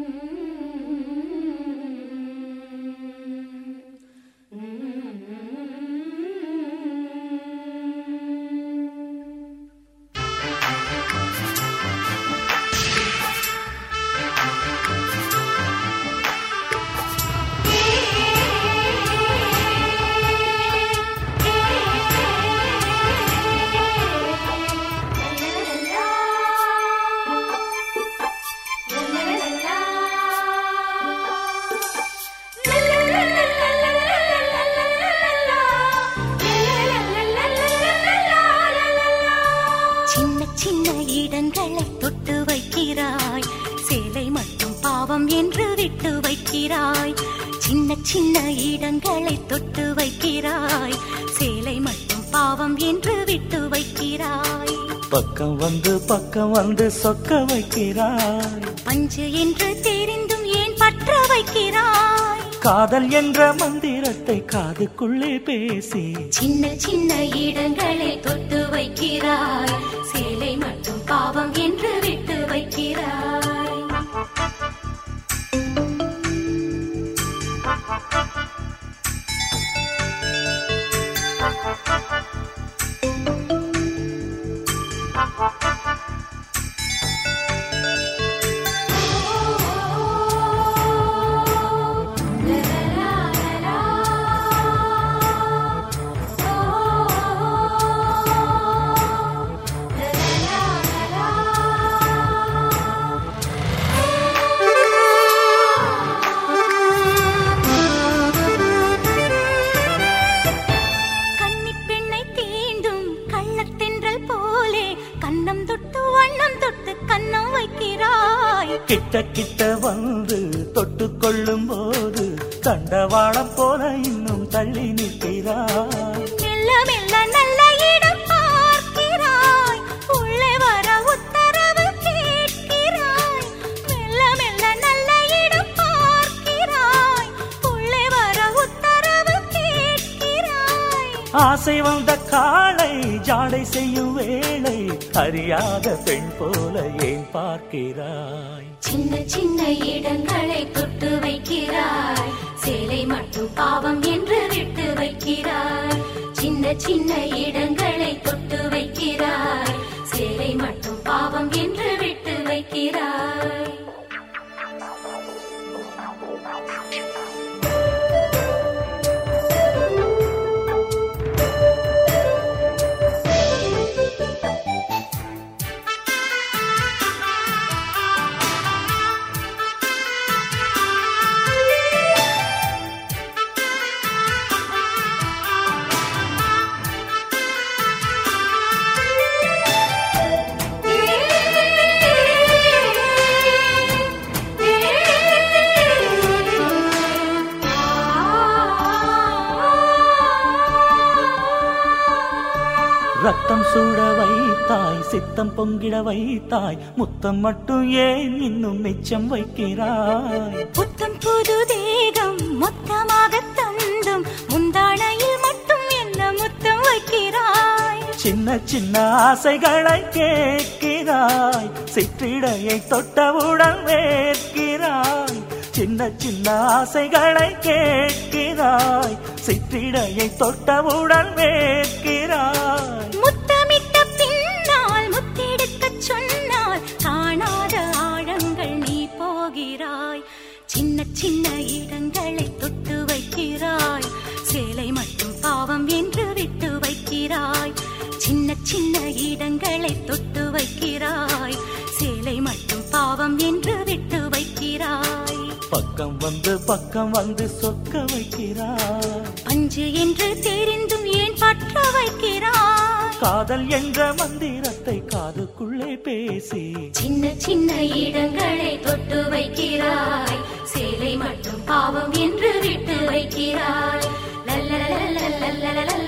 சின்ன சின்ன இடங்களை தொட்டு வைக்கிறாய் சேலை மட்டும் பாவம் என்று விட்டு வைக்கிறாய் சின்ன சின்ன இடங்களை தொட்டு வைக்கிறாய் சேலை மட்டும் பாவம் என்று விட்டு வைக்கிறாய் பக்கம் வந்து பக்கம் வந்து சொக்க வைக்கிறாய் பஞ்சு என்று தெரிந்தும் ஏன் பற்ற வைக்கிறாய் காதல் என்ற மந்திரத்தை காதுக்குள்ளே பேசி சின்ன சின்ன இடங்களை தொட்டு வைக்கிறாய் சேலை மட்டும் பாவம் என்று விட்டு வைக்கிறாய் கன்னிப் பெண்ணை தீண்டும் கள்ளத்தென்றல் போலே கன்னம் தொட்டு வண்ணம் தொட்டு கன்னம் வைக்கிறாய் கிட்ட கிட்ட வந்து தொட்டு கொள்ளும் போது தண்டவாளம் போல இன்னும் தள்ளி நிற்கிறாய் மெல்ல மெல்ல நல்ல இடம் பார்க்கிறாய் உள்ளே வர உத்தரவு கேட்கிறாய் மெல்ல மெல்ல நல்ல இடம் பார்க்கிறாய் உள்ளே வர உத்தரவு கேட்கிறாய் ஆசை வந்த காளை ஜாடை செய்யும் வேளை அறியாத பெண் போல ஏன் பார்க்கிறாய் சின்ன சின்ன இடங்களை தொட்டு வைக்கிறாய் சேலை மட்டும் பாவம் என்று விட்டு வைக்கிறாய் சின்ன சின்ன இடங்களை தொட்டு வைக்கிறாய் சேலை மட்டும் பாவம் என்று விட்டு வைக்கிறாய் ரத்தம் சூட வைத்தாய் சித்தம் பொங்கிட வைத்தாய் முத்தம் மட்டும் ஏன் இன்னும் மிச்சம் வைக்கிறாய் புத்தம் புது தேகம் மொத்தமாக தந்தும் முந்தானையில் மட்டும் என்ன முத்தம் வைக்கிறாய் சின்ன சின்ன ஆசைகளை கேட்கிறாய் சிற்றிடையை தொட்டவுடன் வேர்க்கிறாய் சின்ன சின்ன ஆசைகளை கேட்கிறாய் சிற்றிடையை தொட்டவுடன் வேர்க்கிறாய் முத்தமிட்ட பின்னால் முத்தெடுக்கச் சொன்னால் காணாத ஆழங்கள் நீ போகிறாய் சின்ன சின்ன இடங்களை தொட்டு வைக்கிறாய் சேலை மட்டும் பாவம் என்று விட்டு வைக்கிறாய் சின்ன சின்ன இடங்களை தொட்டு வைக்கிறாய் சேலை மட்டும் பாவம் என்று விட்டு வைக்கிறாய் பக்கம் வந்து பக்கம் வந்து சொக்க வைக்கிறாய் பஞ்சு என்று தெரிந்தும் ஏன் பற்ற வைக்கிறாய் காதல் என்ற மந்திரத்தை காதுக்குள்ளே பேசி சின்ன சின்ன இடங்களை தொட்டு வைக்கிறாய் சேலை மட்டும் பாவம் என்று விட்டு வைக்கிறாய் லல்லலலலலலலலல